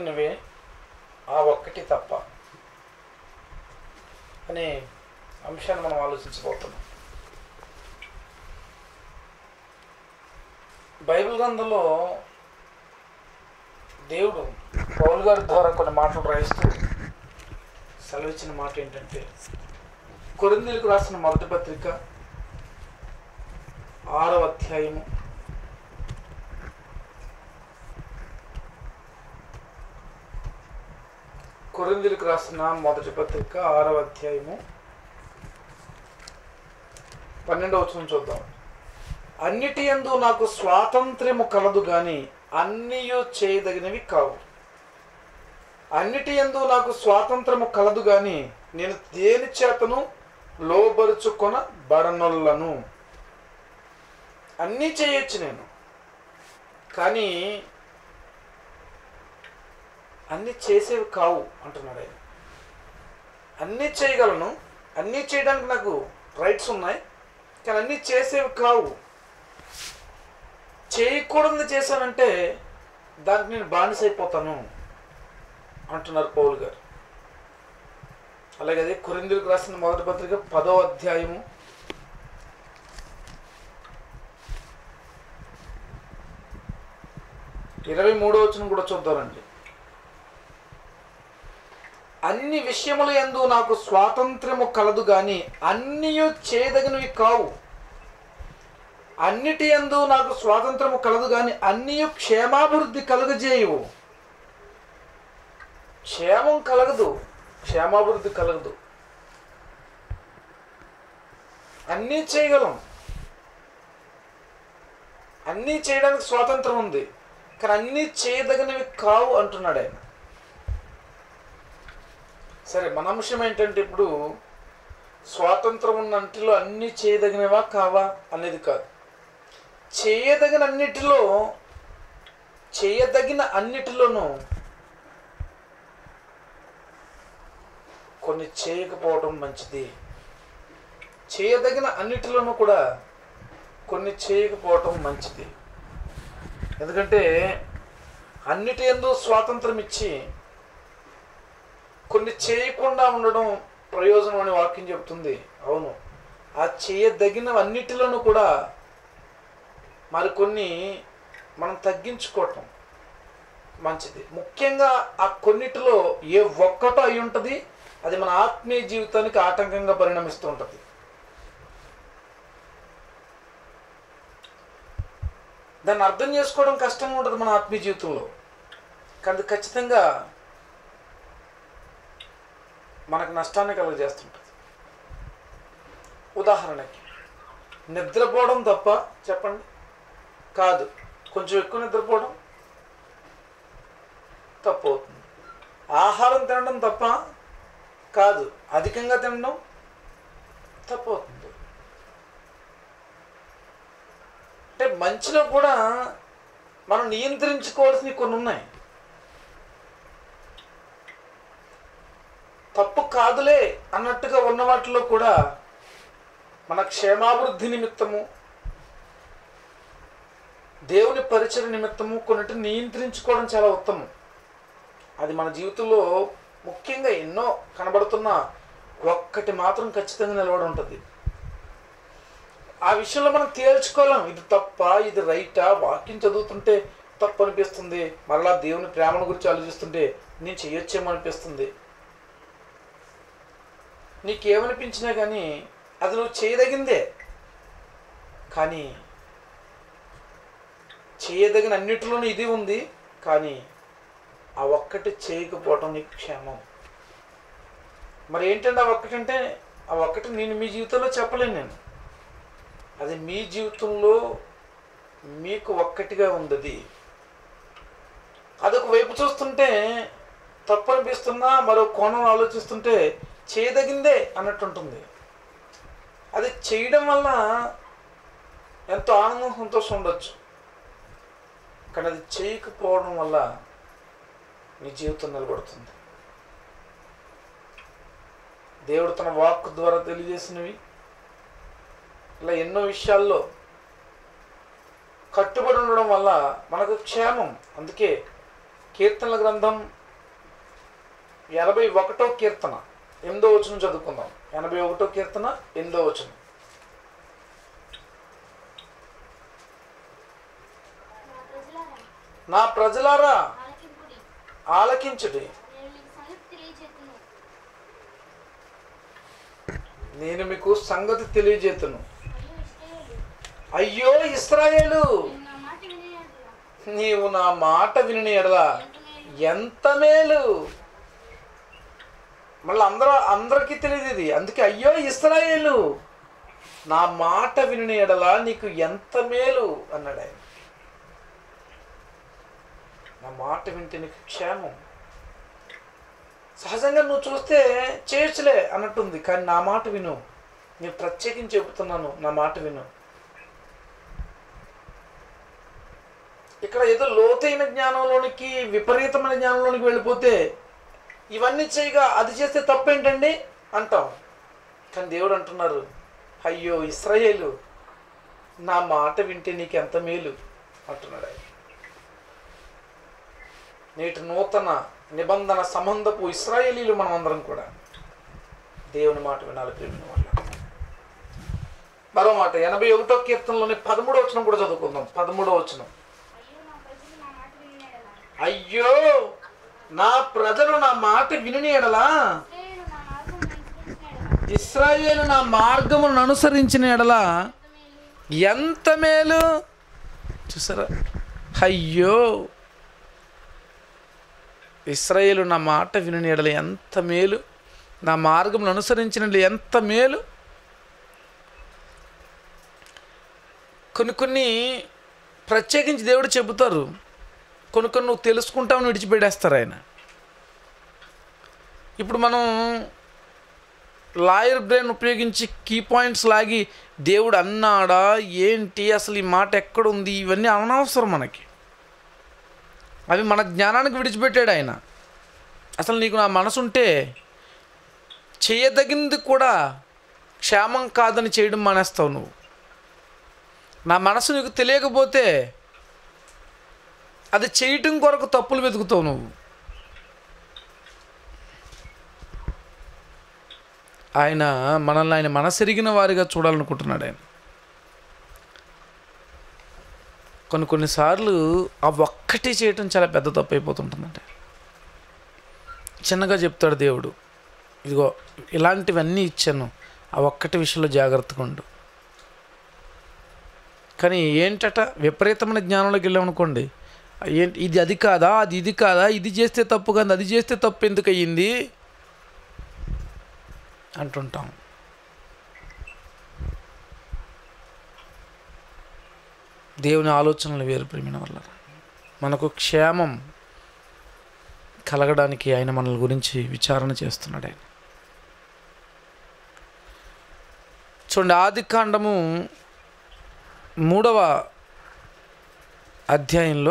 చేయదగినవే ఆ ఒక్కటి తప్ప అనే అంశాన్ని మనం ఆలోచించబోతున్నాం బైబిల్ గ్రంథంలో దేవుడు పౌలు గారి ద్వారా కొన్ని మాటలు రాయిస్తూ సెలవిచ్చిన మాట ఏంటంటే కొరిందీలకు రాసిన మొదటి పత్రిక ఆరవ అధ్యాయము కొరిందీలకు రాసిన మొదటి పత్రిక ఆరవ అధ్యాయము పన్నెండవ వచనం చూద్దాం అన్నిటి యందు నాకు స్వాతంత్ర్యము కలదు గాని అన్నీయు చేయదగినవి కావు అన్నిటి యందు నాకు స్వాతంత్రము కలదు గాని నేను దేని చేతను లోబరుచుకొన బడనొల్లను అన్నీ చేయొచ్చు నేను కానీ అన్నీ చేసేవి కావు అంటున్నాడు ఆయన అన్నీ చేయగలను అన్నీ చేయడానికి నాకు రైట్స్ ఉన్నాయి కానీ అన్నీ చేసేవి కావు చేయకూడదు చేశానంటే దానికి నేను బానిసైపోతాను అంటున్నారు పౌల్ గారు అలాగే అదే కొరిందులకు రాసిన మొదటి పత్రిక పదో అధ్యాయము ఇరవై మూడో వచ్చిన కూడా చూద్దామండి అన్ని విషయముల యందు నాకు స్వాతంత్ర్యము కలదు గాని అన్నియు చేయదగినవి కావు అన్నిటి యందు నాకు స్వాతంత్రము కలదు గాని అన్నియు క్షేమాభివృద్ధి కలుగజేయవు క్షేమం కలగదు క్షేమాభివృద్ధి కలగదు అన్నీ చేయగలం అన్నీ చేయడానికి స్వాతంత్రం ఉంది కానీ అన్నీ చేయదగినవి కావు అంటున్నాడు ఆయన సరే మన అంశం ఏంటంటే ఇప్పుడు స్వాతంత్రం ఉన్న అంటిలో అన్నీ చేయదగినవా కావా అనేది కాదు చేయదగిన అన్నిటిలో చేయదగిన అన్నిటిలోనూ కొన్ని చేయకపోవడం మంచిది చేయదగిన అన్నిటిలోనూ కూడా కొన్ని చేయకపోవటం మంచిది ఎందుకంటే అన్నిటి ఎందు స్వాతంత్రం ఇచ్చి కొన్ని చేయకుండా ఉండడం ప్రయోజనం అని వాక్యం చెప్తుంది అవును ఆ చేయదగిన అన్నిటిలోనూ కూడా మరికొన్ని మనం తగ్గించుకోవటం మంచిది ముఖ్యంగా ఆ కొన్నిటిలో ఏ ఒక్కటో అయి ఉంటుంది అది మన ఆత్మీయ జీవితానికి ఆటంకంగా పరిణమిస్తూ ఉంటుంది దాన్ని అర్థం చేసుకోవడం కష్టంగా ఉంటుంది మన ఆత్మీయ జీవితంలో కానీ అది ఖచ్చితంగా మనకు నష్టాన్ని కలుగజేస్తుంటుంది ఉదాహరణకి నిద్రపోవడం తప్ప చెప్పండి కాదు కొంచెం ఎక్కువ నిద్రపోవడం తప్పు అవుతుంది ఆహారం తినడం తప్ప కాదు అధికంగా తినడం తప్పు అవుతుంది అంటే మంచిలో కూడా మనం నియంత్రించుకోవాల్సినవి కొన్ని ఉన్నాయి తప్పు కాదులే అన్నట్టుగా ఉన్న వాటిలో కూడా మన క్షేమాభివృద్ధి నిమిత్తము దేవుని పరిచయ నిమిత్తము కొన్నిటిని నియంత్రించుకోవడం చాలా ఉత్తమం అది మన జీవితంలో ముఖ్యంగా ఎన్నో కనబడుతున్న ఒక్కటి మాత్రం ఖచ్చితంగా నిలబడి ఉంటుంది ఆ విషయంలో మనం తేల్చుకోలేం ఇది తప్ప ఇది రైటా వాక్యం చదువుతుంటే తప్పు అనిపిస్తుంది మరలా దేవుని ప్రేమను గురించి ఆలోచిస్తుంటే నేను చెయ్యొచ్చేమో అనిపిస్తుంది నీకేమనిపించినా కానీ అది నువ్వు చేయదగిందే కానీ చేయదగిన అన్నిటిలోనూ ఇది ఉంది కానీ ఆ ఒక్కటి చేయకపోవటం నీకు క్షేమం మరి ఏంటంటే ఆ ఒక్కటంటే ఆ ఒక్కటి నేను మీ జీవితంలో చెప్పలేను నేను అది మీ జీవితంలో మీకు ఒక్కటిగా ఉంది అది అదొక వైపు చూస్తుంటే తప్పు అనిపిస్తున్నా మరో కోణం ఆలోచిస్తుంటే చేయదగిందే అన్నట్టు ఉంటుంది అది చేయడం వల్ల ఎంతో ఆనందం సంతోషం ఉండొచ్చు కానీ అది చేయకపోవడం వల్ల నీ జీవితం నిలబడుతుంది దేవుడు తన వాక్ ద్వారా తెలియజేసినవి ఇలా ఎన్నో విషయాల్లో కట్టుబడి ఉండడం వల్ల మనకు క్షేమం అందుకే కీర్తనల గ్రంథం ఎనభై ఒకటో కీర్తన ఎనిమిదో వచనం చదువుకుందాం ఎనభై ఒకటో కీర్తన ఎనిమిదో వచనం నా ప్రజలారా నా ప్రజలారా ఆలకింపుడి ఆలకించుడి నేను మీకు సంగతి తెలియజేతును నేను మీకు సంగతి తెలియజేతును అయ్యో అయ్యో ఇశ్రాయేలు ఇస్రాయేలు నేను నా మాట వినేయట్లా నీవు నా మాట విని ఎడలా ఎంత మేలు ఎంత మేలు మళ్ళీ అందరూ అందరికీ తెలియదు ఇది అందుకే అయ్యో ఇస్రాయేలు నా మాట విని ఎడలా నీకు ఎంత మేలు అన్నాడు ఆయన నా మాట వింటే నీకు క్షేమం సహజంగా నువ్వు చూస్తే చేయొచ్చులే అన్నట్టుంది కానీ నా మాట విను నేను ప్రత్యేకించి చెబుతున్నాను నా మాట విను ఇక్కడ ఏదో లోతైన జ్ఞానంలోనికి విపరీతమైన జ్ఞానంలోనికి వెళ్ళిపోతే ఇవన్నీ చేయగా అది చేస్తే తప్పేంటండి అంటాం కానీ దేవుడు అంటున్నారు అయ్యో ఇస్రాయేలు నా మాట వింటే నీకు ఎంత మేలు అంటున్నాడు ఆయన నేటి నూతన నిబంధన సంబంధపు ఇస్రాయేలీలు మనం అందరం కూడా దేవుని మాట వినాలి ప్రేమిన వల్ల మరో మాట ఎనభై ఒకటో కీర్తనలోని పదమూడో వచనం కూడా చదువుకుందాం పదమూడో వచనం అయ్యో నా ప్రజలు నా మాట వినేయడలా అయ్యో నా ప్రజలు నా మాట విని ఎడలా ఇశ్రాయేలు నా మార్గం అనుసరించిన ఇస్రాయేలు నా మార్గమును అనుసరించిన ఎడలా ఎడలా ఎంత మేలు ఎంత మేలు చూసారా అయ్యో ఇస్రాయేలు నా మాట విని ఎడల ఎంత మేలు నా మార్గమును అనుసరించిన ఎడల ఎంత మేలు కొన్ని కొన్ని ప్రత్యేకించి దేవుడు చెబుతారు కొన్ని కొన్ని నువ్వు తెలుసుకుంటావు విడిచిపెట్టేస్తారు ఆయన ఇప్పుడు మనం లాయర్ బ్రెయిన్ ఉపయోగించి కీ పాయింట్స్ లాగి దేవుడు అన్నాడా ఏంటి అసలు ఈ మాట ఎక్కడుంది ఇవన్నీ అనవసరం మనకి అవి మన జ్ఞానానికి విడిచిపెట్టాడు ఆయన అసలు నీకు నా మనసు ఉంటే చేయదగినది కూడా క్షేమం కాదని చేయడం మానేస్తావు నువ్వు నా మనసు నీకు తెలియకపోతే అది చేయటం కొరకు తప్పులు వెతుకుతావు నువ్వు ఆయన మనల్ని ఆయన మనసెరిగిన వారిగా చూడాలనుకుంటున్నాడు ఆయన కొన్ని కొన్నిసార్లు ఆ ఒక్కటి చేయటం చాలా పెద్ద తప్పు అయిపోతుంటుందంటే చిన్నగా చెప్తాడు దేవుడు ఇదిగో ఇలాంటివన్నీ ఇచ్చాను ఆ ఒక్కటి విషయంలో జాగ్రత్తగా ఉండు కానీ ఏంటట విపరీతమైన జ్ఞానంలోకి వెళ్ళామనుకోండి ఏంటి ఇది అది కాదా అది ఇది కాదా ఇది చేస్తే తప్పు కాదు అది చేస్తే తప్పు ఎందుకు అయ్యింది అంటుంటాం దేవుని ఆలోచనలు వేరు ప్రేమిన వల్ల మనకు క్షేమం కలగడానికి ఆయన మనల గురించి విచారణ చేస్తున్నాడు ఆయన చూడండి ఆది కాండము మూడవ అధ్యాయంలో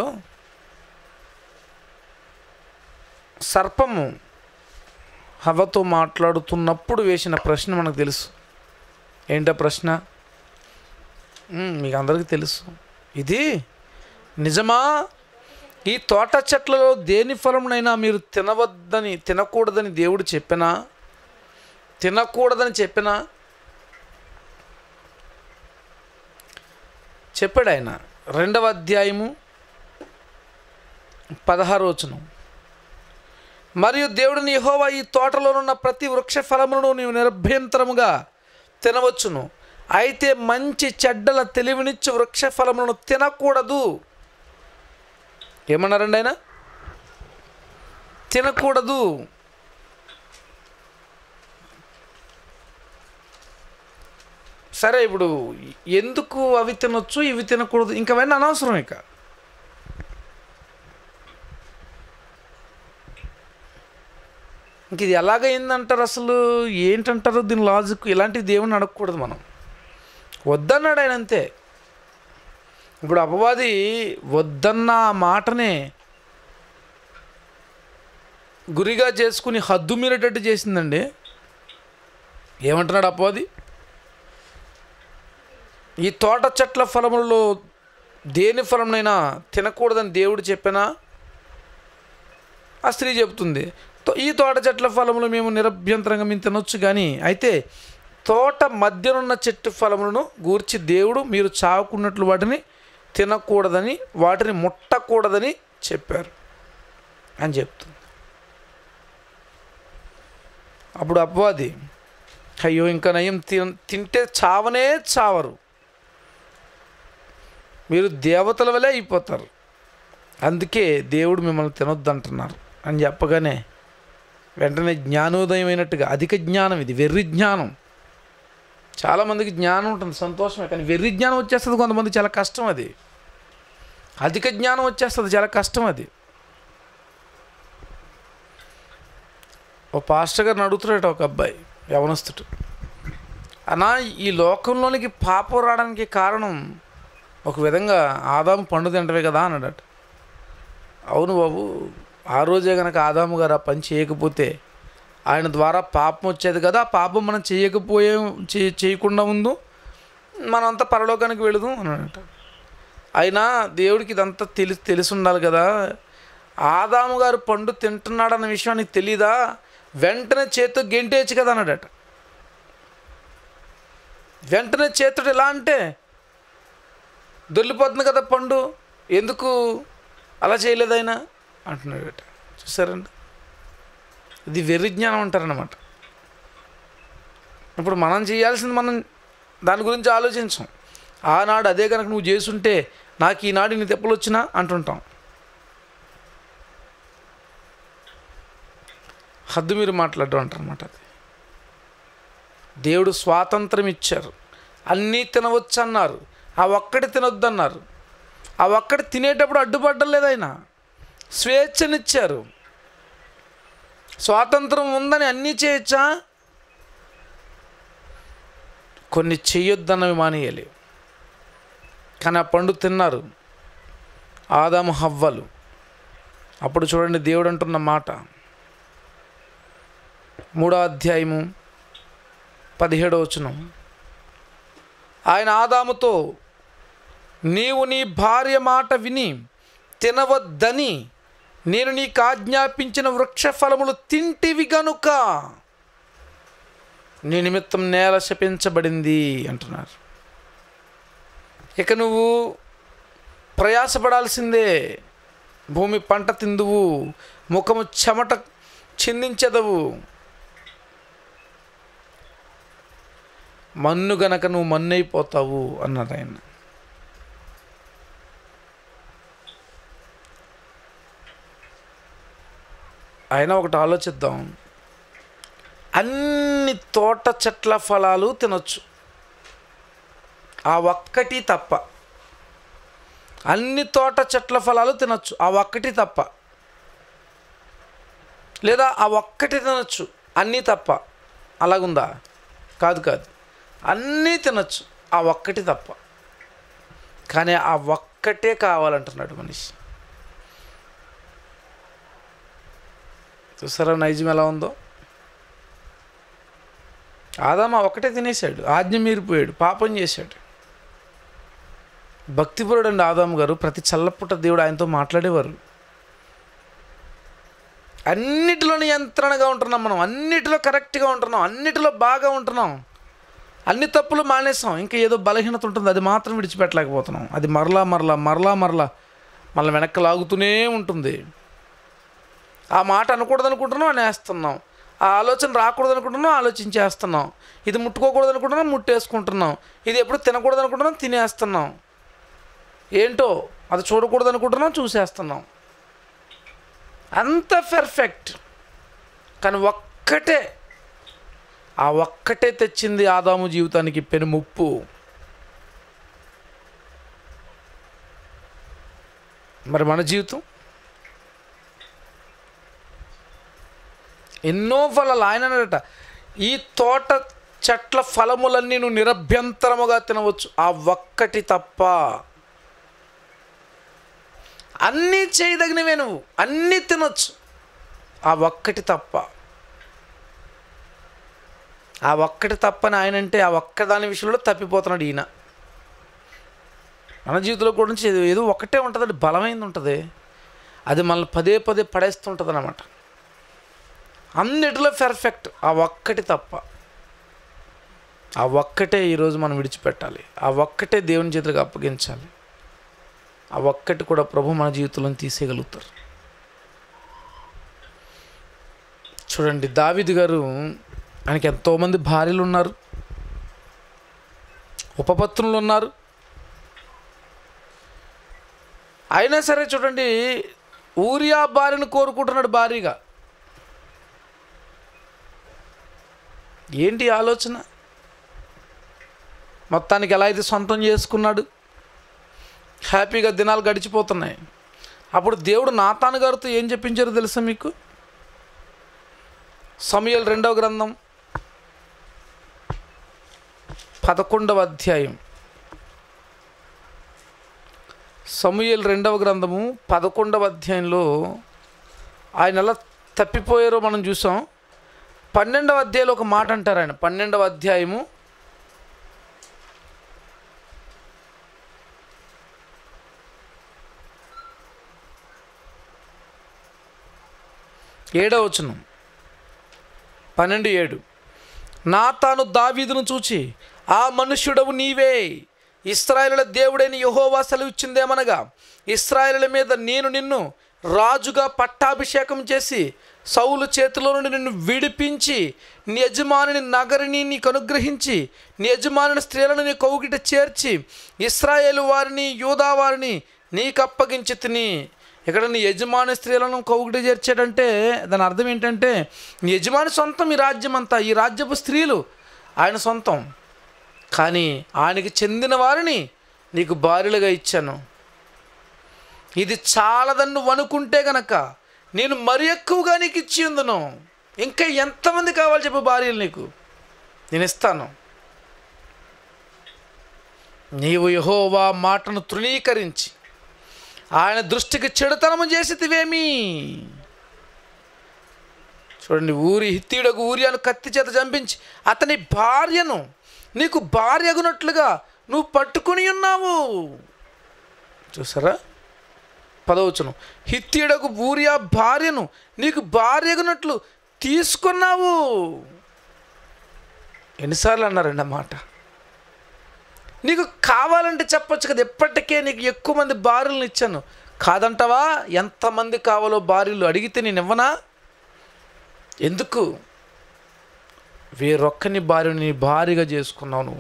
సర్పము హవతో మాట్లాడుతున్నప్పుడు వేసిన ప్రశ్న మనకు తెలుసు ఏంటా ప్రశ్న మ్, మీకు అందరికీ తెలుసు ఇది నిజమా ఈ తోట చెట్లలో దేని ఫలమునైనా మీరు తినవద్దని తినకూడదని దేవుడు చెప్పినా తినకూడదని చెప్పినా చెప్పాడు ఆయన రెండవ అధ్యాయము పదహారు వచనం మరియు దేవుడిని యెహోవా ఈ తోటలోనున్న ప్రతి వృక్ష ఫలములను నీవు నిర్భ్యంతరముగా తినవచ్చును అయితే మంచి చెడ్డల తెలివినిచ్చు వృక్ష ఫలములను తినకూడదు ఏమన్నారండి ఆయన తినకూడదు సరే ఇప్పుడు ఎందుకు అవి తినొచ్చు ఇవి తినకూడదు ఇంకా అవన్నీ అనవసరం ఇక ఇంక ఇది ఎలాగైందంటారు అసలు ఏంటంటారు దీని లాజిక్ ఇలాంటి దేవుని అడగకూడదు మనం వద్దన్నాడు ఆయన అంతే ఇప్పుడు అపవాది వద్దన్న ఆ మాటనే గురిగా చేసుకుని హద్దు మీరేటట్టు చేసిందండి ఏమంటున్నాడు అపవాది ఈ తోట చెట్ల ఫలములలో దేని ఫలంనైనా తినకూడదని దేవుడు చెప్పినా ఆ స్త్రీ చెప్తుంది "తో- ఈ తోట చెట్ల ఫలములు మేము నిరభ్యంతరంగా మేము తినొచ్చు కానీ అయితే తోట మధ్యనున్న చెట్టు ఫలములను గూర్చి దేవుడు మీరు చావుకున్నట్లు వాటిని తినకూడదని వాటిని ముట్టకూడదని చెప్పారు అని చెప్తుంది అప్పుడు అపవాది అయ్యో ఇంకా నయం తిన తింటే చావనే చావరు మీరు దేవతల వలె అయిపోతారు అందుకే దేవుడు మిమ్మల్ని తినొద్దంటున్నారు అని చెప్పగానే వెంటనే జ్ఞానోదయం అయినట్టుగా అధిక జ్ఞానం ఇది వెర్రి జ్ఞానం చాలామందికి జ్ఞానం ఉంటుంది సంతోషమే కానీ వెర్రి జ్ఞానం వచ్చేస్తుంది కొంతమంది చాలా కష్టం అది అధిక జ్ఞానం వచ్చేస్తుంది చాలా కష్టం అది ఓ పాస్టర్ గారిని అడుగుతున్నాడు ఒక అబ్బాయి యవనస్తుడు అన్నా ఈ లోకంలోనికి పాపం రావడానికి కారణం ఒక విధంగా ఆదాము పండు తింటవే కదా అన్నాడట అవును బాబు ఆ రోజే కనుక ఆదాము గారు ఆ పని చేయకపోతే ఆయన ద్వారా పాపం వచ్చేది కదా ఆ పాపం మనం చేయకపోయే చే- చేయకుండా ఉందు మనంతా పరలోకానికి వెళదు అన్నాడట అయినా దేవుడికి ఇదంతా తెలిసి తెలిసి ఉండాలి కదా ఆదాము గారు పండు తింటున్నాడన్న విషయం నీకు తెలీదా వెంటనే చేతితో గెంటేయచ్చు కదా అన్నాడట వెంటనే చేతుడు ఎలా అంటే దొల్లిపోతుంది కదా పండు ఎందుకు అలా చేయలేదు ఆయన అంటున్నాడట చూసారండి ఇది వెర్రి జ్ఞానం అంటారనమాట ఇప్పుడు మనం చేయాల్సింది మనం దాని గురించి ఆలోచించాం ఆనాడు అదే కనుక నువ్వు చేసుంటే నాకు ఈనాడు ఇన్ని తెప్పలు వచ్చినా అంటుంటాం హద్దు మీరు మాట్లాడడం అంటారనమాట అది దేవుడు స్వాతంత్రం ఇచ్చారు అన్నీ తినవచ్చు అన్నారు ఆ ఒక్కటి తినొద్దన్నారు ఆ ఒక్కటి తినేటప్పుడు అడ్డుపడ్డం లేదు ఆయన స్వేచ్ఛనిచ్చారు స్వాతంత్రం ఉందని అన్నీ చేయొచ్చా కొన్ని చెయ్యొద్దన్నవి మానేయాలి కానీ ఆ పండు తిన్నారు ఆదాము హవ్వలు అప్పుడు చూడండి దేవుడు అంటున్న మాట మూడో అధ్యాయము పదిహేడో వచనం ఆయన ఆదాముతో నీవు నీ భార్య మాట విని తినవద్దని నేను నీకు ఆజ్ఞాపించిన వృక్ష ఫలములు తింటివి గనుక నీ నిమిత్తం నేల శపించబడింది అంటున్నారు ఇక నువ్వు ప్రయాసపడాల్సిందే భూమి పంట తిందువు ముఖము చెమట చిందించెదవు మన్ను గనక నువ్వు మన్నైపోతావు అన్నారు ఆయన అయినా ఒకటి ఆలోచిద్దాం అన్ని తోట చెట్ల ఫలాలు తినొచ్చు ఆ ఒక్కటి తప్ప అన్ని తోట చెట్ల ఫలాలు తినొచ్చు ఆ ఒక్కటి తప్ప లేదా ఆ ఒక్కటి తినొచ్చు అన్నీ తప్ప అలాగుందా కాదు కాదు అన్నీ తినొచ్చు ఆ ఒక్కటి తప్ప కానీ ఆ ఒక్కటే కావాలంటున్నాడు మనిషి చూసారా నైజం ఎలా ఉందో ఆదామ ఒకటే తినేశాడు ఆజ్ఞ మీరిపోయాడు పాపం చేశాడు భక్తిపరుడు అండి ఆదాము గారు ప్రతి చల్లపుట్ట దేవుడు ఆయనతో మాట్లాడేవారు అన్నిటిలో నియంత్రణగా ఉంటున్నాం మనం అన్నిటిలో కరెక్ట్గా ఉంటున్నాం అన్నిటిలో బాగా ఉంటున్నాం అన్ని తప్పులు మానేసాం ఇంకా ఏదో బలహీనత ఉంటుంది అది మాత్రం విడిచిపెట్టలేకపోతున్నాం అది మరలా మరలా మరలా మరలా మళ్ళీ వెనక్కి లాగుతూనే ఉంటుంది ఆ మాట అనకూడదు అనుకుంటున్నాం అనేస్తున్నాం ఆ ఆలోచన రాకూడదు అనుకుంటున్నాం ఆలోచించేస్తున్నాం ఇది ముట్టుకోకూడదు అనుకుంటున్నాం ముట్టేసుకుంటున్నాం ఇది ఎప్పుడు తినకూడదు అనుకుంటున్నాం తినేస్తున్నాం ఏంటో అది చూడకూడదు అనుకుంటున్నాం చూసేస్తున్నాం అంత పెర్ఫెక్ట్ కానీ ఒక్కటే ఆ ఒక్కటే తెచ్చింది ఆదాము జీవితానికి పెను ముప్పు మరి మన జీవితం ఎన్నో ఫలాలు ఆయన అన్నాడట ఈ తోట చెట్ల ఫలములన్నీ నువ్వు నిరభ్యంతరముగా తినవచ్చు ఆ ఒక్కటి తప్ప అన్నీ చేయదగినవే నువ్వు అన్నీ తినొచ్చు ఆ ఒక్కటి తప్ప ఆ ఒక్కటి తప్పని ఆయన అంటే ఆ ఒక్కదాని విషయంలో తప్పిపోతున్నాడు ఈయన మన జీవితంలో కూడా నుంచి ఏదో- ఏదో ఒకటే ఉంటుందండి బలమైంది ఉంటుంది అది మనల్ని పదే పదే పడేస్తుంటుంది అన్నమాట అన్నిటిలో పెర్ఫెక్ట్ ఆ ఒక్కటి తప్ప ఆ ఒక్కటే ఈరోజు మనం విడిచిపెట్టాలి ఆ ఒక్కటే దేవుని చేతులకు అప్పగించాలి ఆ ఒక్కటి కూడా ప్రభు మన జీవితంలో తీసేయగలుగుతారు చూడండి దావిది గారు ఆయనకి ఎంతోమంది భార్యలు ఉన్నారు ఉపపత్నులు ఉన్నారు అయినా సరే చూడండి ఊరియా భార్యను కోరుకుంటున్నాడు భారీగా ఏంటి ఆలోచన మొత్తానికి ఎలా అయితే సొంతం చేసుకున్నాడు హ్యాపీగా దినాలు గడిచిపోతున్నాయి అప్పుడు దేవుడు నాతాను గారితో ఏం చెప్పించారో తెలుసా మీకు సమయల్ రెండవ గ్రంథం పదకొండవ అధ్యాయం సమూయేల్ రెండవ గ్రంథము పదకొండవ అధ్యాయంలో ఆయన ఎలా తప్పిపోయారో మనం చూసాం పన్నెండవ అధ్యాయంలో ఒక మాట అంటారు ఆయన పన్నెండవ అధ్యాయము ఏడవ వచనం పన్నెండు ఏడు నా తాను దావీదును చూచి ఆ మనుష్యుడవు నీవే ఇస్రాయేలుల దేవుడైన యహోవా సెలవిచ్చిందేమనగా ఇస్రాయేలుల మీద నేను నిన్ను రాజుగా పట్టాభిషేకం చేసి సౌలు చేతిలో నుండి నిన్ను విడిపించి నీ యజమానిని నగరిని నీకు అనుగ్రహించి నీ యజమానిని స్త్రీలను నీ కౌగిట చేర్చి ఇస్రాయేలు వారిని యూదా వారిని నీకు అప్పగించి తిని ఇక్కడ నీ యజమాని స్త్రీలను కౌగిట చేర్చాడంటే దాని అర్థం ఏంటంటే నీ యజమాని సొంతం ఈ రాజ్యం అంతా ఈ రాజ్యపు స్త్రీలు ఆయన సొంతం కానీ ఆయనకి చెందిన వారిని నీకు భార్యలుగా ఇచ్చాను ఇది చాలదని నువ్వు అనుకుంటే గనక నేను మరి ఎక్కువగా నీకు ఇచ్చి ఉందును ఇంకా ఎంతమంది కావాలి చెప్పు భార్యలు నీకు నేను ఇస్తాను నీవు యహోవా మాటను తృణీకరించి ఆయన దృష్టికి చెడుతనము చేసితివేమి చూడండి ఊరి హిత్తీయుడకు ఊరియాను కత్తి చేత చంపించి అతని భార్యను నీకు భార్య అగునట్లుగా నువ్వు పట్టుకుని ఉన్నావు చూసారా పదవచ్చును హిత్తీయుడకు ఊరియా భార్యను నీకు భార్య అగునట్లు తీసుకున్నావు ఎన్నిసార్లు అన్నారండి ఆ మాట నీకు కావాలంటే చెప్పొచ్చు కదా ఎప్పటికే నీకు ఎక్కువ మంది భార్యలను ఇచ్చాను కాదంటావా ఎంతమంది కావాలో భార్యలు అడిగితే నేను ఇవ్వనా ఎందుకు వేరొక్కని భార్యని నీ భార్యగా చేసుకున్నావు నువ్వు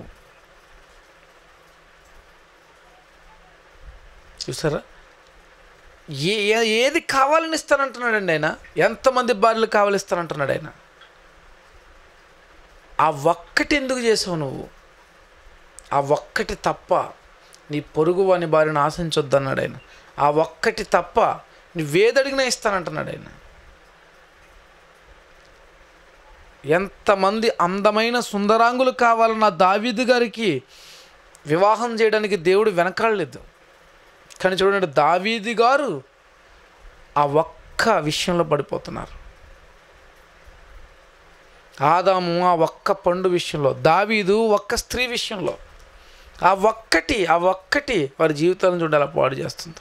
చూసారా ఏ ఏ- ఏది కావాలని ఇస్తానంటున్నాడండి ఆయన ఎంతమంది భార్యలు కావాలి ఇస్తానంటున్నాడు ఆయన ఆ ఒక్కటి ఎందుకు చేసావు నువ్వు ఆ ఒక్కటి తప్ప నీ పొరుగు వాని భార్యను ఆశించొద్దన్నాడు ఆయన ఆ ఒక్కటి తప్ప నువ్వేదడిగినా ఇస్తానంటున్నాడు ఆయన ఎంతమంది అందమైన సుందరాంగులు కావాలన్న దావీదు గారికి వివాహం చేయడానికి దేవుడు వెనకాడలేదు కానీ చూడండి దావీది గారు ఆ ఒక్క విషయంలో పడిపోతున్నారు ఆదాము ఆ ఒక్క పండు విషయంలో దావీదు ఒక్క స్త్రీ విషయంలో ఆ ఒక్కటి ఆ ఒక్కటి వారి జీవితాలను చూడాలి పాడు చేస్తుంది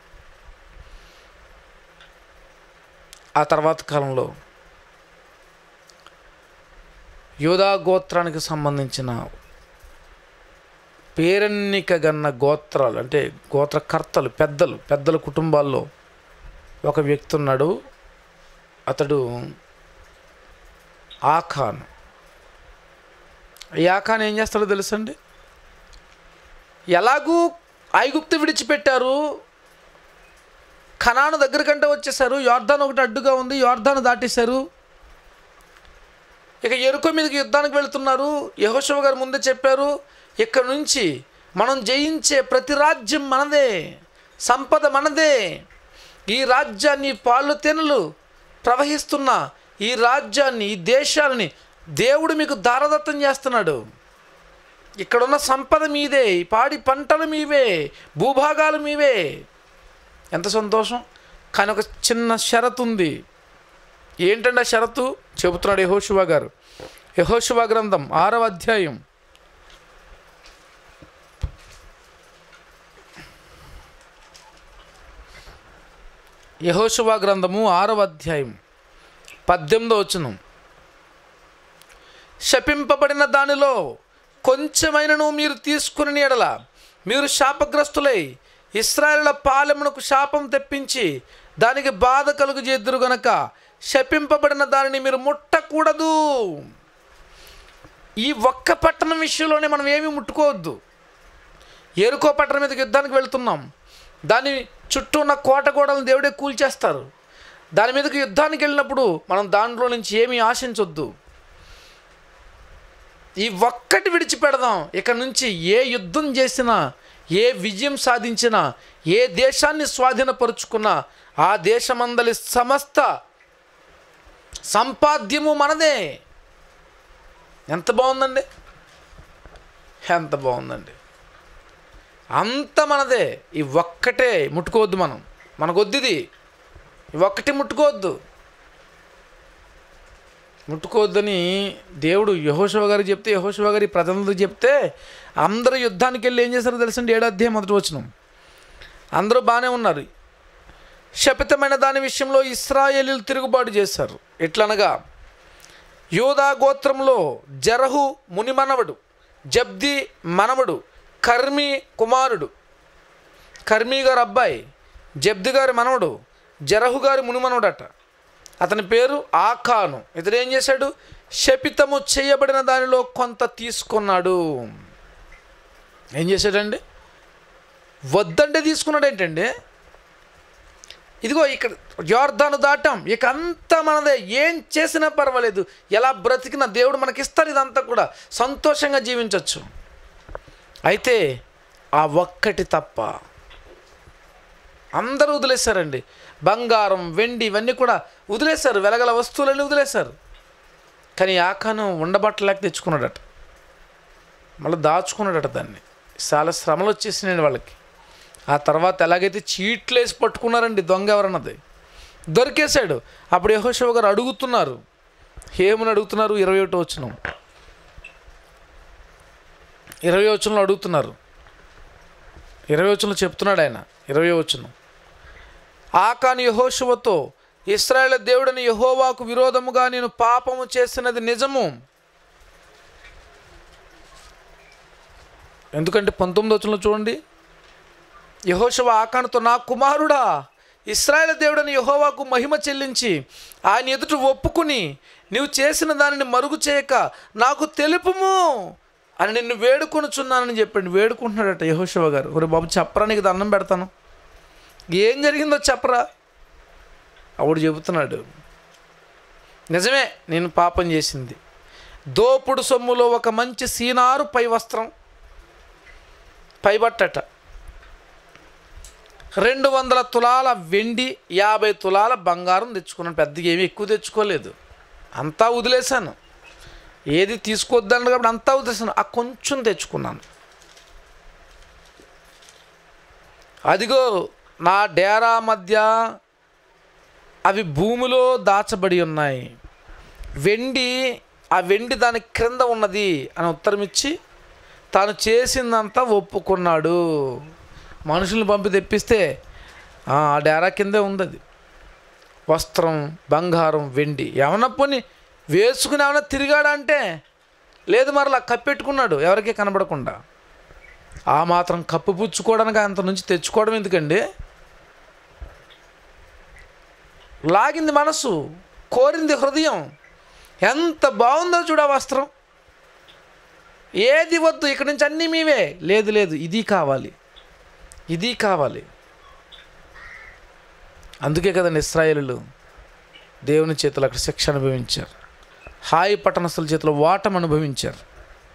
ఆ తర్వాత కాలంలో యోధా గోత్రానికి సంబంధించిన పేరెన్నిక గన్న గోత్రాలు అంటే గోత్రకర్తలు పెద్దలు పెద్దల కుటుంబాల్లో ఒక వ్యక్తి ఉన్నాడు అతడు ఆఖాన్ ఈ ఆఖాన్ ఏం చేస్తాడో తెలుసండి ఎలాగూ ఐగుప్తు విడిచిపెట్టారు ఖనాను దగ్గర కంటే వచ్చేసారు యోర్ధాన్ ఒకటి అడ్డుగా ఉంది యోర్ధాను దాటేశారు ఇక ఎరుకో మీదకి యుద్ధానికి వెళుతున్నారు యహోశివ గారు ముందే చెప్పారు ఇక్కడ నుంచి మనం జయించే ప్రతి రాజ్యం మనదే సంపద మనదే ఈ రాజ్యాన్ని పాలు తెనులు ప్రవహిస్తున్న ఈ రాజ్యాన్ని ఈ దేశాలని దేవుడు మీకు దారదత్తం చేస్తున్నాడు ఇక్కడున్న సంపద మీదే ఈ పాడి పంటలు మీవే భూభాగాలు మీవే ఎంత సంతోషం కానీ ఒక చిన్న షరతు ఉంది ఏంటంటే ఆ షరతు చెబుతున్నాడు యహోశివా గారు యహోశివా గ్రంథం ఆరవ అధ్యాయం యహోశువా గ్రంథము ఆరవ అధ్యాయం పద్దెనిమిదో వచనం శపింపబడిన దానిలో కొంచెమైనను మీరు తీసుకుని ఎడల మీరు శాపగ్రస్తులై ఇస్రాయేళ్ల పాలెమునకు శాపం తెప్పించి దానికి బాధ కలుగు చేద్దరు గనక శపింపబడిన దానిని మీరు ముట్టకూడదు ఈ ఒక్క పట్టణం విషయంలోనే మనం ఏమీ ముట్టుకోవద్దు ఏరుకో పట్టణం మీదకి యుద్ధానికి వెళ్తున్నాం దాని చుట్టూ ఉన్న కోట గోడలను దేవుడే కూల్చేస్తారు దాని మీదకి యుద్ధానికి వెళ్ళినప్పుడు మనం దాంట్లో నుంచి ఏమీ ఆశించొద్దు ఈ ఒక్కటి విడిచిపెడదాం ఇక నుంచి ఏ యుద్ధం చేసినా ఏ విజయం సాధించినా ఏ దేశాన్ని స్వాధీనపరుచుకున్నా ఆ దేశమందలి సమస్త సంపాద్యము మనదే ఎంత బాగుందండి ఎంత బాగుందండి అంత మనదే ఈ ఒక్కటే ముట్టుకోవద్దు మనం మనకొద్దు ఇది ఈ ఒక్కటి ముట్టుకోవద్దు ముట్టుకోవద్దని దేవుడు యహోశివ గారికి చెప్తే యహోశివ గారి ప్రజలందరూ చెప్తే అందరూ యుద్ధానికి వెళ్ళి ఏం చేశారో తెలుసండి ఏడో అధ్యాయం మొదటి వచ్చిన అందరూ బాగానే ఉన్నారు శపితమైన దాని విషయంలో ఇస్రాయేలీలు తిరుగుబాటు చేశారు ఎట్లనగా యూదా గోత్రంలో జరహు ముని మనవడు జబ్ది మనవడు కర్మి కుమారుడు కర్మి గారి అబ్బాయి జబ్ది గారి మనవడు జరహు గారి ముని మనవడట అతని పేరు ఆకాను ఇతడు ఏం చేశాడు శపితము చేయబడిన దానిలో కొంత తీసుకున్నాడు ఏం చేశాడండి వద్దంటే తీసుకున్నాడు ఏంటండి ఇదిగో ఇక్కడ యోర్ధాను దాటాం ఇక అంతా మనదే ఏం చేసినా పర్వాలేదు ఎలా బ్రతికినా దేవుడు మనకిస్తారు ఇదంతా కూడా సంతోషంగా జీవించవచ్చు అయితే ఆ ఒక్కటి తప్ప అందరూ వదిలేశారండి బంగారం వెండి ఇవన్నీ కూడా వదిలేశారు వెలగల వస్తువులన్నీ వదిలేశారు కానీ ఆకాను ఉండబట్టలేక తెచ్చుకున్నాడట మళ్ళీ దాచుకున్నాడట దాన్ని చాలా శ్రమలు వచ్చేసినాయండి వాళ్ళకి ఆ తర్వాత ఎలాగైతే చీట్లు వేసి పట్టుకున్నారండి దొంగ ఎవరన్నది దొరికేశాడు అప్పుడు యహోశివ గారు అడుగుతున్నారు ఏమని అడుగుతున్నారు ఇరవై ఒకటి వచ్చిన ఇరవై వచనంలో అడుగుతున్నారు ఇరవై వచనంలో చెప్తున్నాడు ఆయన ఇరవై వచనం ఆకాని యహోశువతో ఇస్రాయేల్ దేవుడని యహోవాకు విరోధముగా నేను పాపము చేసినది నిజము ఎందుకంటే పంతొమ్మిది వచనంలో చూడండి యహోశవ ఆకానుతో నా కుమారుడా ఇస్రాయేల్ దేవుడని యహోవాకు మహిమ చెల్లించి ఆయన ఎదుట ఒప్పుకుని నీవు చేసిన దానిని మరుగు చేయక నాకు తెలుపుము అని నిన్ను వేడుకొనుచున్నానని చెప్పండి వేడుకుంటున్నాడట యహోశవ గారు ఒరే బాబు చెప్పరా నీకు దండం పెడతాను ఏం జరిగిందో చెప్పరా అప్పుడు చెబుతున్నాడు నిజమే నేను పాపం చేసింది దోపుడు సొమ్ములో ఒక మంచి సీనారు పై వస్త్రం పైబట్టట రెండు వందల తులాల వెండి యాభై తులాల బంగారం తెచ్చుకున్నాను పెద్దగా ఏమీ ఎక్కువ తెచ్చుకోలేదు అంతా వదిలేశాను ఏది తీసుకోవద్దని కాబట్టి అంతా వదిలేశాను ఆ కొంచెం తెచ్చుకున్నాను అదిగో నా డేరా మధ్య అవి భూమిలో దాచబడి ఉన్నాయి వెండి ఆ వెండి దాని క్రింద ఉన్నది అని ఉత్తరం ఇచ్చి తాను చేసిందంతా ఒప్పుకున్నాడు మనుషుల్ని పంపి తెప్పిస్తే ఆ డేరా కిందే ఉంది అది వస్త్రం బంగారం వెండి ఏమన్నా పోని వేసుకుని ఏమన్నా తిరిగాడా అంటే లేదు మరలా కప్పెట్టుకున్నాడు ఎవరికీ కనబడకుండా ఆ మాత్రం కప్పు పుచ్చుకోవడానికి అంత నుంచి తెచ్చుకోవడం ఎందుకండి లాగింది మనసు కోరింది హృదయం ఎంత బాగుందో చూడ వస్త్రం ఏది వద్దు ఇక్కడి నుంచి అన్నీ మీవే లేదు లేదు ఇది కావాలి ఇది కావాలి అందుకే కదండి ఇస్రాయేలులు దేవుని చేతులు అక్కడ శిక్ష అనుభవించారు హాయి పట్టణస్థుల చేతిలో వాటం అనుభవించారు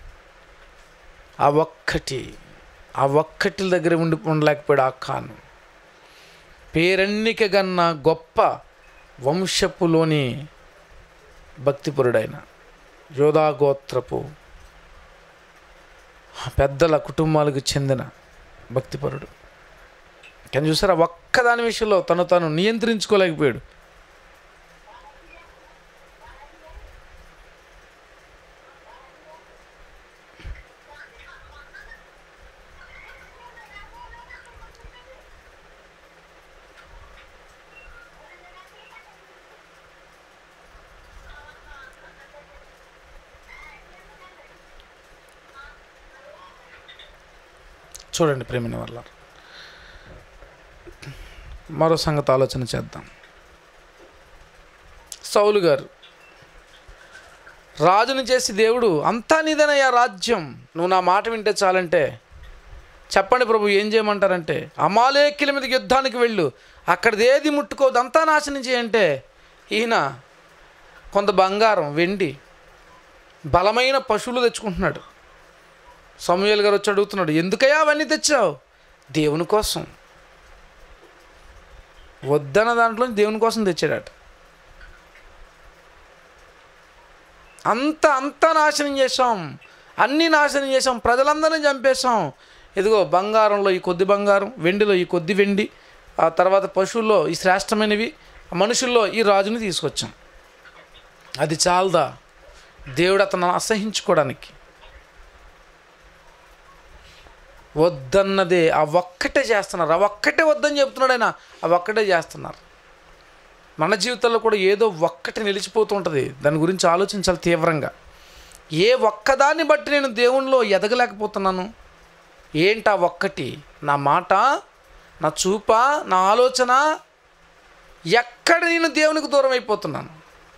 ఆ ఒక్కటి ఆ ఒక్కటి దగ్గర ఉండి ఉండలేకపోయాడు ఆ ఖాను పేరెన్నిక గన్న గొప్ప వంశపులోని భక్తిపరుడైన యోధాగోత్రపు పెద్దల కుటుంబాలకు చెందిన భక్తిపరుడు కానీ చూసారా ఒక్కదాని విషయంలో తను తాను నియంత్రించుకోలేకపోయాడు చూడండి ప్రేమిన వల్ల మరో సంగతి ఆలోచన చేద్దాం సౌలు గారు రాజుని చేసి దేవుడు అంతా నీదనయ్యా రాజ్యం నువ్వు నా మాట వింటే చాలంటే చెప్పండి ప్రభు ఏం చేయమంటారంటే అమాలేకిల మీదకి యుద్ధానికి వెళ్ళు అక్కడిది ఏది ముట్టుకోదు అంతా నాశనం చేయంటే ఈయన కొంత బంగారం వెండి బలమైన పశువులు తెచ్చుకుంటున్నాడు సమూహల్ గారు వచ్చి అడుగుతున్నాడు ఎందుకయ్యా అవన్నీ తెచ్చావు దేవుని కోసం వద్దన్న దాంట్లో దేవుని కోసం తెచ్చాడట అంత అంత నాశనం చేసాం అన్నీ నాశనం చేసాం ప్రజలందరినీ చంపేశాం ఇదిగో బంగారంలో ఈ కొద్ది బంగారం వెండిలో ఈ కొద్ది వెండి ఆ తర్వాత పశువుల్లో ఈ శ్రేష్టమైనవి మనుషుల్లో ఈ రాజుని తీసుకొచ్చాం అది చాలదా దేవుడు అతను అసహించుకోవడానికి వద్దన్నదే ఆ ఒక్కటే చేస్తున్నారు ఆ ఒక్కటే వద్దని చెప్తున్నాడు ఆయన ఆ ఒక్కటే చేస్తున్నారు మన జీవితంలో కూడా ఏదో ఒక్కటి నిలిచిపోతూ ఉంటుంది దాని గురించి ఆలోచించాలి తీవ్రంగా ఏ ఒక్కదాన్ని బట్టి నేను దేవునిలో ఎదగలేకపోతున్నాను ఏంటా ఒక్కటి నా మాట నా చూప నా ఆలోచన ఎక్కడ నేను దేవునికి దూరం అయిపోతున్నాను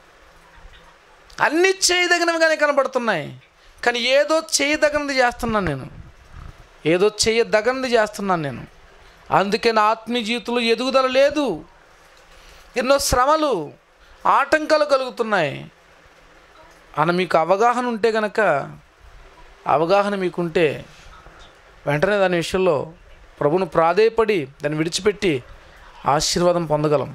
అన్నీ చేయదగినవిగానే కనబడుతున్నాయి కానీ ఏదో చేయదగినది చేస్తున్నాను నేను ఏదో చేయదగినది చేస్తున్నాను నేను అందుకే నా ఆత్మీయ జీవితంలో ఎదుగుదల లేదు ఎన్నో శ్రమలు ఆటంకాలు కలుగుతున్నాయి అన్న మీకు అవగాహన ఉంటే గనక అవగాహన మీకుంటే వెంటనే దాని విషయంలో ప్రభును ప్రాధేయపడి దాన్ని విడిచిపెట్టి ఆశీర్వాదం పొందగలం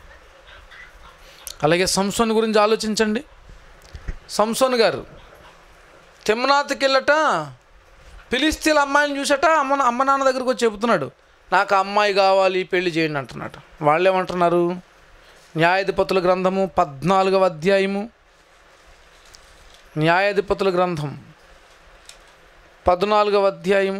అలాగే సంసోన్ గురించి ఆలోచించండి సంసోన్ గారు తిమ్మనాథ్కి వెళ్ళట పిలిస్తీల అమ్మాయిని చూసట అమ్మ అమ్మ నాన్న దగ్గరకు వచ్చి చెబుతున్నాడు నాకు ఆ అమ్మాయి కావాలి పెళ్లి చేయండి అంటున్నాడు వాళ్ళు ఏమంటున్నారు న్యాయాధిపతుల గ్రంథము పద్నాలుగవ అధ్యాయము న్యాయాధిపతుల గ్రంథం పద్నాలుగవ అధ్యాయము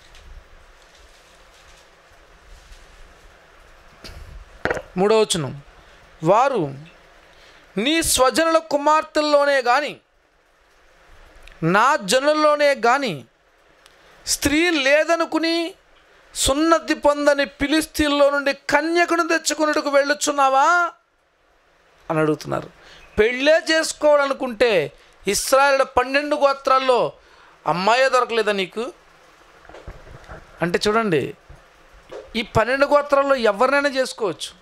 మూడవచనం వారు నీ స్వజనుల కుమార్తెల్లోనే కానీ నా జనుల్లోనే కానీ స్త్రీ లేదనుకుని సున్నతి పొందని పిలిస్తీన్లో నుండి కన్యకును తెచ్చుకున్నట్టుకు వెళ్ళొచ్చున్నావా అని అడుగుతున్నారు పెళ్ళే చేసుకోవాలనుకుంటే ఇస్రాయేల్ పన్నెండు గోత్రాల్లో అమ్మాయే దొరకలేదా నీకు అంటే చూడండి ఈ పన్నెండు గోత్రాల్లో ఎవరినైనా చేసుకోవచ్చు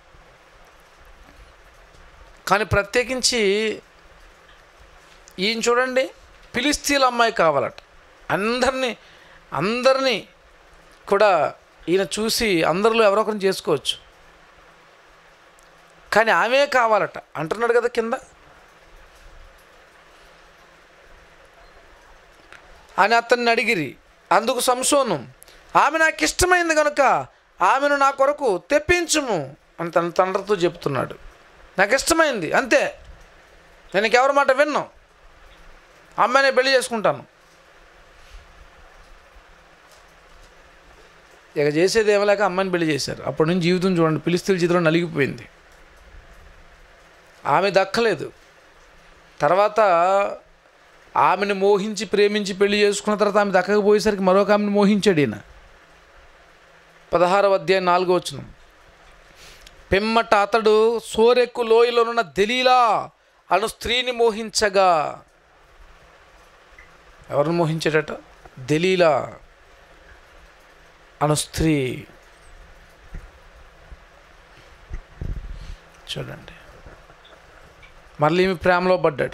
కానీ ప్రత్యేకించి ఈయన చూడండి పిలిస్తీల అమ్మాయి కావాలట అందరినీ అందరినీ కూడా ఈయన చూసి అందరిలో ఎవరో ఒకరిని చేసుకోవచ్చు కానీ ఆమె కావాలట అంటున్నాడు కదా కింద అని అతన్ని అడిగిరి అందుకు సంసోను ఆమె నాకు ఇష్టమైంది కనుక ఆమెను నా కొరకు తెప్పించుము అని తన తండ్రితో చెప్తున్నాడు నాకు ఇష్టమైంది అంతే నేను ఇంకెవరి మాట విన్నాం అమ్మాయిని పెళ్లి చేసుకుంటాను ఇక చేసేది ఏమలేక అమ్మాయిని పెళ్లి చేశారు అప్పటి నుంచి జీవితం చూడండి పిలిస్తీల జీవితంలో నలిగిపోయింది ఆమె దక్కలేదు తర్వాత ఆమెను మోహించి ప్రేమించి పెళ్లి చేసుకున్న తర్వాత ఆమె దక్కకపోయేసరికి మరొక ఆమెను మోహించాడు ఈయన పదహారవ అధ్యాయం నాలుగో వచనం పిమ్మట అతడు సోరెక్కు లోయలోనున్న దలీలా అను స్త్రీని మోహించగా ఎవరిని మోహించాడట దలీలా అను స్త్రీ చూడండి మళ్ళీ ఈమె ప్రేమలో పడ్డాడు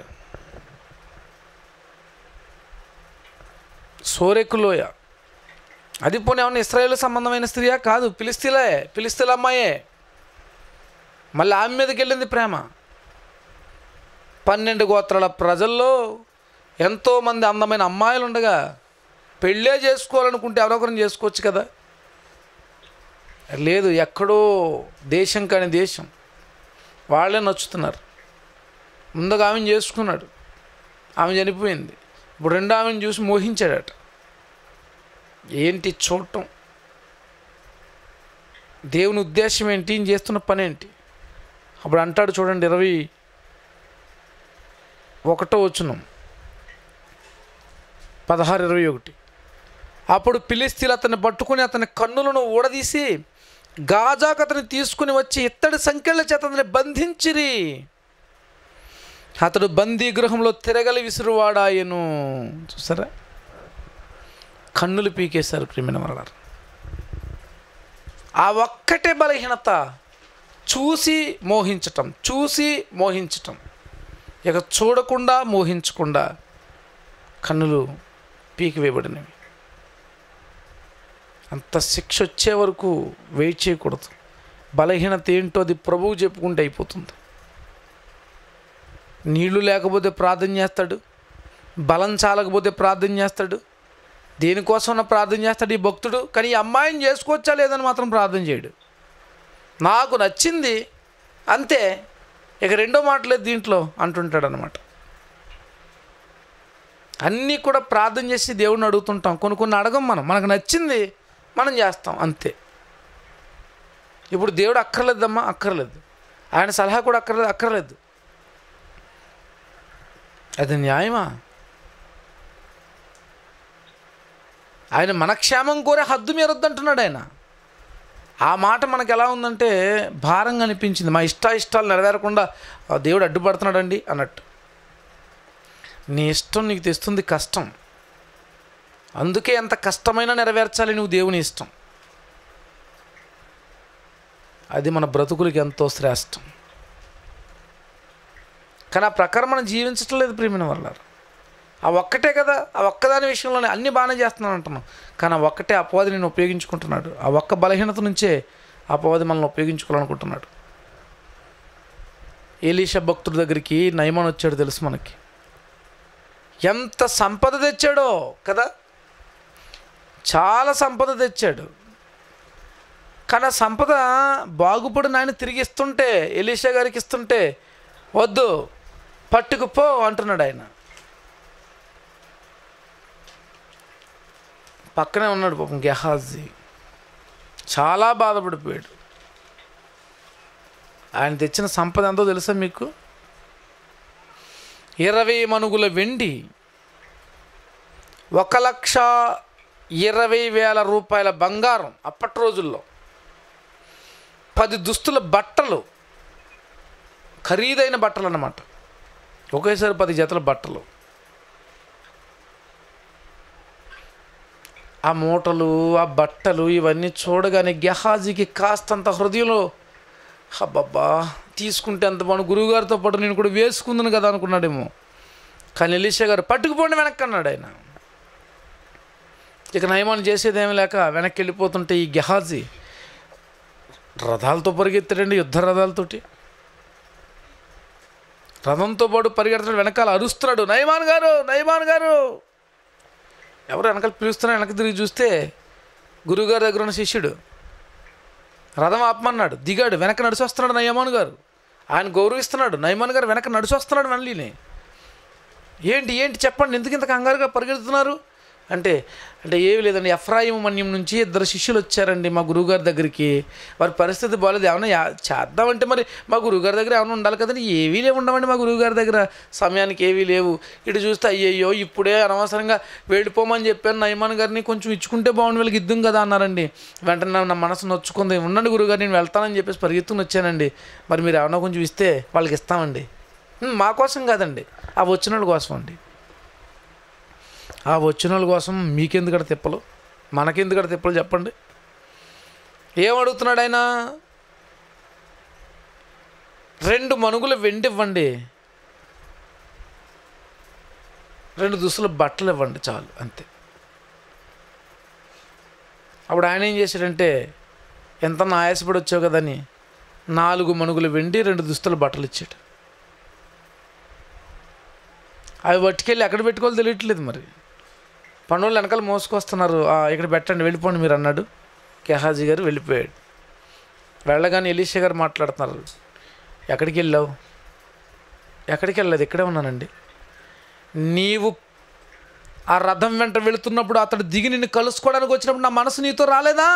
సోరెక్కులోయ అది పోనీ ఏమన్నా ఇస్రాయేల్ సంబంధమైన స్త్రీయా కాదు పిలిస్తీలే పిలిస్తీల అమ్మాయే మళ్ళీ ఆమె మీదకి వెళ్ళింది ప్రేమ పన్నెండు గోత్రాల ప్రజల్లో ఎంతోమంది అందమైన అమ్మాయిలు ఉండగా పెళ్ళే చేసుకోవాలనుకుంటే ఎవరొకరిని చేసుకోవచ్చు కదా లేదు ఎక్కడో దేశం కాని దేశం వాళ్ళే నచ్చుతున్నారు ముందుగా ఆమెను చేసుకున్నాడు ఆమె చనిపోయింది ఇప్పుడు రెండో ఆమెను చూసి మోహించాడట ఏంటి చూడటం దేవుని ఉద్దేశం ఏంటి ఈయన చేస్తున్న పని ఏంటి అప్పుడు అంటాడు చూడండి ఇరవై ఒకటో వచ్చును పదహారు ఇరవై ఒకటి అప్పుడు పిలిస్తీలు అతన్ని పట్టుకుని అతని కన్నులను ఊడదీసి గాజాకు అతన్ని తీసుకుని వచ్చి ఇత్తడి సంఖ్యల చేత అతన్ని బంధించిరి అతడు బందీ గృహంలో తిరగలి విసురువాడాయను చూసారా కన్నులు పీకేశారు ప్రియమైన మరలారు ఆ ఒక్కటే బలహీనత చూసి మోహించటం చూసి మోహించటం ఇక చూడకుండా మోహించకుండా కన్నులు పీకివేయబడినవి అంత శిక్ష వచ్చే వరకు వెయిట్ చేయకూడదు బలహీనత ఏంటో అది ప్రభువు చెప్పుకుంటే అయిపోతుంది నీళ్లు లేకపోతే ప్రార్థన చేస్తాడు బలం చాలకపోతే ప్రార్థన చేస్తాడు దేనికోసం ప్రార్థన చేస్తాడు ఈ భక్తుడు కానీ ఈ అమ్మాయిని చేసుకోవచ్చా లేదని మాత్రం ప్రార్థన చేయడు నాకు నచ్చింది అంతే ఇక రెండో మాటలేదు దీంట్లో అంటుంటాడు అనమాట అన్నీ కూడా ప్రార్థన చేసి దేవుడిని అడుగుతుంటాం కొన్ని కొన్ని అడగం మనం మనకు నచ్చింది మనం చేస్తాం అంతే ఇప్పుడు దేవుడు అక్కర్లేదమ్మా అక్కర్లేదు ఆయన సలహా కూడా అక్కర్లేదు అక్కర్లేదు అది న్యాయమా ఆయన మన క్షేమం కోరే హద్దు మీరొద్దంటున్నాడు ఆయన ఆ మాట మనకు ఎలా ఉందంటే భారంగా అనిపించింది మా ఇష్ట ఇష్టాలు నెరవేరకుండా ఆ దేవుడు అడ్డుపడుతున్నాడండి అన్నట్టు నీ ఇష్టం నీకు తెస్తుంది కష్టం అందుకే ఎంత కష్టమైనా నెరవేర్చాలి నువ్వు దేవుని ఇష్టం అది మన బ్రతుకులకి ఎంతో శ్రేష్టం కానీ ఆ ప్రకారం మనం జీవించటం లేదు ప్రియమైన వల్ల ఆ ఒక్కటే కదా ఆ ఒక్కదాని విషయంలోనే అన్ని బాగానే చేస్తున్నాను అంటున్నాం కానీ ఆ ఒక్కటే అపవాది నేను ఉపయోగించుకుంటున్నాడు ఆ ఒక్క బలహీనత నుంచే ఆ అపవాది మనల్ని ఉపయోగించుకోవాలనుకుంటున్నాడు ఏలీషా భక్తుడి దగ్గరికి నయమాన్ వచ్చాడు తెలుసు మనకి ఎంత సంపద తెచ్చాడో కదా చాలా సంపద తెచ్చాడు కానీ ఆ సంపద బాగుపడిన ఆయన తిరిగి ఇస్తుంటే ఎలీషా గారికి ఇస్తుంటే వద్దు పట్టుకుపో అంటున్నాడు ఆయన పక్కనే ఉన్నాడు పాపం గెహాజీ చాలా బాధపడిపోయాడు ఆయన తెచ్చిన సంపద ఎంతో తెలుసా మీకు ఇరవై మనుగుల వెండి ఒక లక్ష ఇరవై వేల రూపాయల బంగారం అప్పటి రోజుల్లో పది దుస్తుల బట్టలు ఖరీదైన బట్టలు అన్నమాట ఒకేసారి పది జతల బట్టలు ఆ మూటలు ఆ బట్టలు ఇవన్నీ చూడగానే గెహాజీకి కాస్తంత హృదయంలో అబ్బబ్బా తీసుకుంటే అంత మన గురువుగారితో పాటు నేను కూడా వేసుకుందును కదా అనుకున్నాడేమో కానీ ఎలీషా గారు పట్టుకుపోండి వెనక్కి అన్నాడు ఆయన ఇక నయమాన్ని చేసేదేమీ లేక వెనక్కి వెళ్ళిపోతుంటే ఈ గెహాజీ రథాలతో పరిగెత్తాడండి యుద్ధ రథాలతోటి రథంతో పాటు పరిగెడతాడు వెనకాల అరుస్తున్నాడు నయమాన్ గారు నయమాన్ గారు ఎవరు వెనకాల పిలుస్తున్నా వెనక్కి తిరిగి చూస్తే గురువుగారి దగ్గర ఉన్న శిష్యుడు రథం ఆపమన్నాడు దిగాడు వెనక నడిచి వస్తున్నాడు నయమాన్ గారు ఆయన గౌరవిస్తున్నాడు నయమాన్ గారు వెనక నడిచి వస్తున్నాడు మళ్ళీని ఏంటి ఏంటి చెప్పండి ఎందుకు ఇంత కంగారుగా పరిగెడుతున్నారు అంటే అంటే ఏమి లేదండి ఎఫ్రాయిం మన్యం నుంచి ఇద్దరు శిష్యులు వచ్చారండి మా గురువుగారి దగ్గరికి వారి పరిస్థితి బాగాలేదు ఏమన్నా యా- చేద్దామంటే మరి మా గురువుగారి దగ్గర ఏమైనా ఉండాలి కదండి ఏవీ లేవు ఉండమండి మా గురువుగారి దగ్గర సమయానికి ఏవీ లేవు ఇటు చూస్తే అయ్యయ్యో ఇప్పుడే అనవసరంగా వెళ్ళిపోమని చెప్పాను నయమాన్ గారిని కొంచెం ఇచ్చుకుంటే బాగుండి వీళ్ళకి ఇద్దాం కదా అన్నారండి వెంటనే నా- నా మనసు నొచ్చుకుంది ఉండండి గురువుగారు నేను వెళ్తానని చెప్పేసి పరిగెత్తుకుని వచ్చానండి మరి మీరు ఏమన్నా కొంచెం ఇస్తే వాళ్ళకి ఇస్తామండి "ఉమ్, మా కోసం కాదండి ఆ వచ్చిన వాళ్ళ కోసం అండి ఆ వచ్చిన వాళ్ళ కోసం మీకెందుకడ తిప్పలు మనకెందుకడ తిప్పలు చెప్పండి ఏమడుగుతున్నాడు ఆయన రెండు మనుగులు వెండి ఇవ్వండి రెండు దుస్తులు బట్టలు ఇవ్వండి చాలు అంతే అప్పుడు ఆయన ఏం చేశాడంటే ఎంత ఆయాసపడి వచ్చావు కదని నాలుగు మనుగులు వెండి రెండు దుస్తులు బట్టలు ఇచ్చాడు అవి పట్టుకెళ్ళి ఎక్కడ పెట్టుకోవాలో తెలియట్లేదు మరి పనులు వెనకాల మోసుకొస్తున్నారు "ఆ, ఇక్కడ పెట్టండి వెళ్ళిపోండి మీరు అన్నాడు కెహాజీ గారు వెళ్ళిపోయాడు వెళ్ళగానే ఎలీషా గారు మాట్లాడుతున్నారు ఎక్కడికి వెళ్ళావు ఎక్కడికి వెళ్ళలేదు ఇక్కడే ఉన్నానండి నీవు ఆ రథం వెంట వెళుతున్నప్పుడు అతడు దిగి నిన్ను కలుసుకోవడానికి వచ్చినప్పుడు నా మనసు నీతో రాలేదా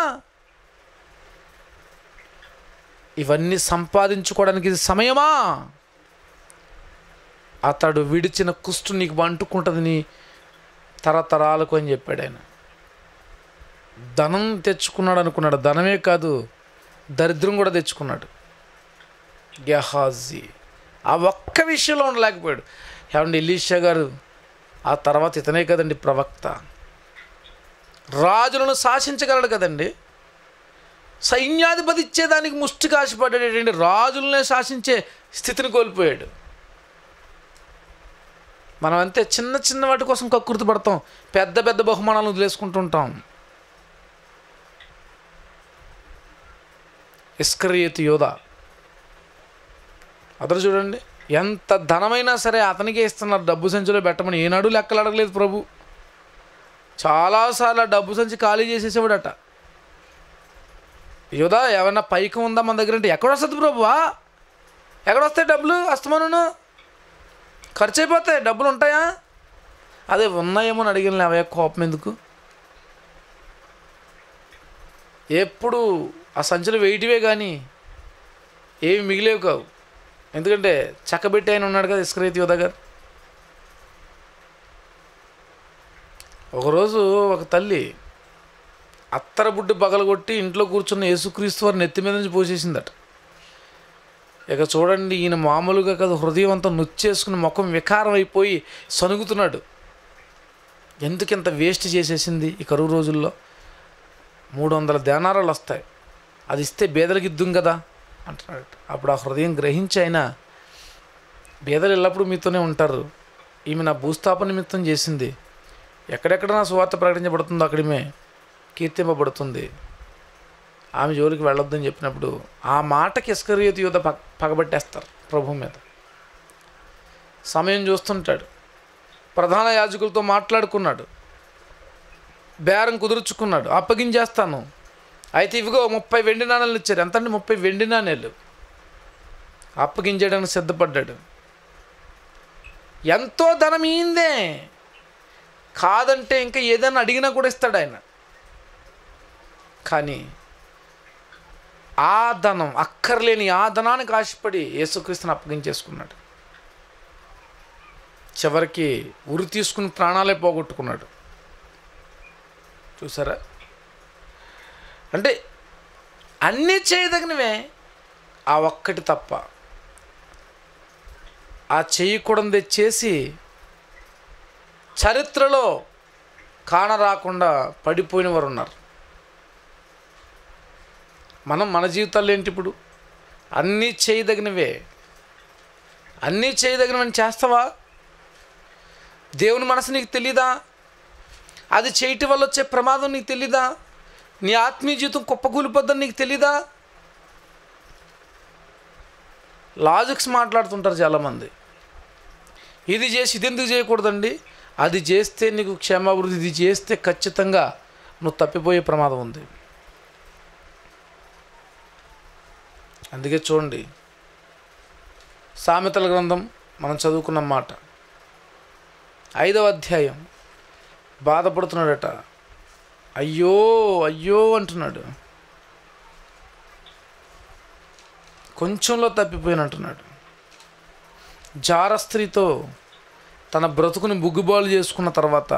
ఇవన్నీ సంపాదించుకోవడానికి ఇది సమయమా అతడు విడిచిన కుష్టు నీకు అంటుకుంటుంది నీ తరతరాలకు అని చెప్పాడు ఆయన ధనం తెచ్చుకున్నాడు అనుకున్నాడు ధనమే కాదు దరిద్రం కూడా తెచ్చుకున్నాడు గెహాజీ ఆ ఒక్క విషయంలో ఉండలేకపోయాడు ఏమండి ఎలీషా గారు ఆ తర్వాత ఇతనే కదండి ప్రవక్త రాజులను శాసించగలడు కదండి సైన్యాధిపతి ఇచ్చేదానికి ముష్టికి ఆశపడ్డాడు రాజులనే శాసించే స్థితిని కోల్పోయాడు మనం అంతే చిన్న చిన్న వాటి కోసం కక్కుర్తి పడతాం పెద్ద పెద్ద బహుమానాలను వదిలేసుకుంటుంటాం ఇస్కరియత్ యోధ అతను చూడండి ఎంత ధనమైనా సరే అతనికే ఇస్తున్నారు డబ్బు సంచిలో పెట్టమని ఏనాడు లెక్కలు అడగలేదు ప్రభు చాలాసార్లు ఆ డబ్బు సంచి ఖాళీ చేసేసేవాడట యోధా ఏమన్నా పైకం ఉందా మన దగ్గర అంటే ఎక్కడ వస్తుంది ప్రభువా ఎక్కడ వస్తాయి డబ్బులు అస్తమాను ఖర్చు అయిపోతాయి డబ్బులు ఉంటాయా అదే ఉన్నాయేమో అని అడిగిన అవే కోపం ఎందుకు ఎప్పుడు ఆ సంచులు వెయిటివే కానీ ఏమి మిగిలేవు కావు ఎందుకంటే చక్కబెట్టి ఆయన ఉన్నాడు కదా ఇస్కరేతి యోధ గారు ఒకరోజు ఒక తల్లి అత్తర బుడ్డి పగలగొట్టి ఇంట్లో కూర్చున్న యేసుక్రీస్తు వారి నెత్తి మీద నుంచి పోసేసిందట ఇక చూడండి ఈయన మామూలుగా కదా హృదయం అంతా నొచ్చేసుకుని ముఖం వికారం అయిపోయి సనుగుతున్నాడు ఎందుకు ఇంత వేస్ట్ చేసేసింది ఈ కరువు రోజుల్లో మూడు వందల దేనారాలు వస్తాయి అది ఇస్తే బేదలకు ఇద్దుం కదా అంటున్నాడు అప్పుడు ఆ హృదయం గ్రహించి అయినా బేదలు ఎల్లప్పుడూ మీతోనే ఉంటారు ఈమె నా భూస్థాపన నిమిత్తం చేసింది ఎక్కడెక్కడ నా సువార్త ప్రకటించబడుతుందో అక్కడమే కీర్తింపబడుతుంది ఆమె జోలికి వెళ్ళొద్దని చెప్పినప్పుడు ఆ మాటకి ఇస్కరియత్ యుద్ధ పగ పగబట్టేస్తారు ప్రభు మీద సమయం చూస్తుంటాడు ప్రధాన యాజకులతో మాట్లాడుకున్నాడు బేరం కుదుర్చుకున్నాడు అప్పగించేస్తాను అయితే ఇవిగో ముప్పై వెండి నాణాలు ఇచ్చారు ఎంత అంటే ముప్పై వెండి నాణేలు అప్పగించడానికి సిద్ధపడ్డాడు ఎంతో ధనం ఈందే కాదంటే ఇంకా ఏదైనా అడిగినా కూడా ఇస్తాడు ఆయన కానీ ఆ ధనం అక్కర్లేని ఆ ధనానికి ఆశపడి యేసుక్రీస్తుని అప్పగించేసుకున్నాడు చివరికి ఉరి తీసుకుని ప్రాణాలే పోగొట్టుకున్నాడు చూసారా అంటే అన్నీ చేయదగినవే ఆ ఒక్కటి తప్ప ఆ చేయకూడదే చేసి చరిత్రలో కానరాకుండా పడిపోయిన వారు ఉన్నారు మనం మన జీవితాల్లో ఏంటి ఇప్పుడు అన్నీ చేయదగినవే అన్నీ చేయదగినవని చేస్తావా దేవుని మనసు నీకు తెలీదా అది చేయటం వల్ల వచ్చే ప్రమాదం నీకు తెలీదా నీ ఆత్మీయ జీవితం కుప్పకూలిపోద్దని నీకు తెలీదా లాజిక్స్ మాట్లాడుతుంటారు చాలామంది ఇది చేసి ఇది ఎందుకు చేయకూడదండి అది చేస్తే నీకు క్షేమాభివృద్ధి ఇది చేస్తే ఖచ్చితంగా నువ్వు తప్పిపోయే ప్రమాదం ఉంది అందుకే చూడండి సామెతల గ్రంథం మనం చదువుకున్న మాట ఐదవ అధ్యాయం బాధపడుతున్నాడట అయ్యో అయ్యో అంటున్నాడు కొంచెంలో తప్పిపోయినట్టున్నాడు జార స్త్రీతో తన బ్రతుకుని బుగ్గుబాలు చేసుకున్న తర్వాత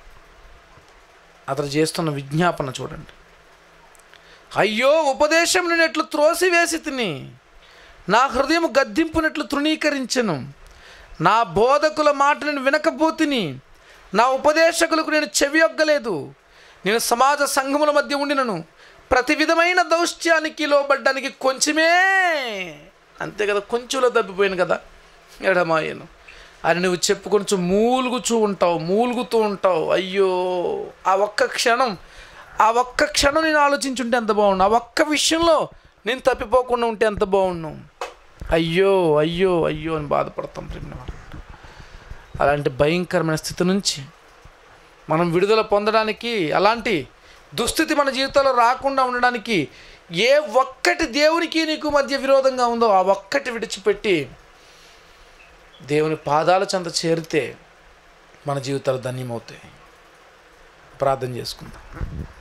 అతను చేస్తున్న విజ్ఞాపన చూడండి అయ్యో ఉపదేశం నేను ఎట్లు త్రోసివేసి తిని నా హృదయం గద్దింపునట్లు తృణీకరించను నా బోధకుల మాట నేను వినకపోతిని నా ఉపదేశకులకు నేను చెవియొగ్గలేదు నేను సమాజ సంఘముల మధ్య ఉండినను ప్రతి విధమైన దౌష్ట్యానికి లోబడ్డానికి కొంచెమే అంతే కదా కొంచెంలో తప్పిపోయాను కదా ఎడమాయను అని నువ్వు చెప్పు కొంచెం మూలుగుచూ ఉంటావు మూలుగుతూ ఉంటావు అయ్యో ఆ ఒక్క క్షణం ఆ ఒక్క క్షణం నేను ఆలోచించుంటే ఎంత బాగుండు ఆ ఒక్క విషయంలో నేను తప్పిపోకుండా ఉంటే ఎంత బాగుండు అయ్యో అయ్యో అయ్యో అని బాధపడతాం ప్రేమ అలాంటి భయంకరమైన స్థితి నుంచి మనం విడుదల పొందడానికి అలాంటి దుస్థితి మన జీవితంలో రాకుండా ఉండడానికి ఏ ఒక్కటి దేవునికి నీకు మధ్య విరోధంగా ఉందో ఆ ఒక్కటి విడిచిపెట్టి దేవుని పాదాల చెంత చేరితే మన జీవితాలు ధన్యమవుతాయి ప్రార్థన చేసుకుందాం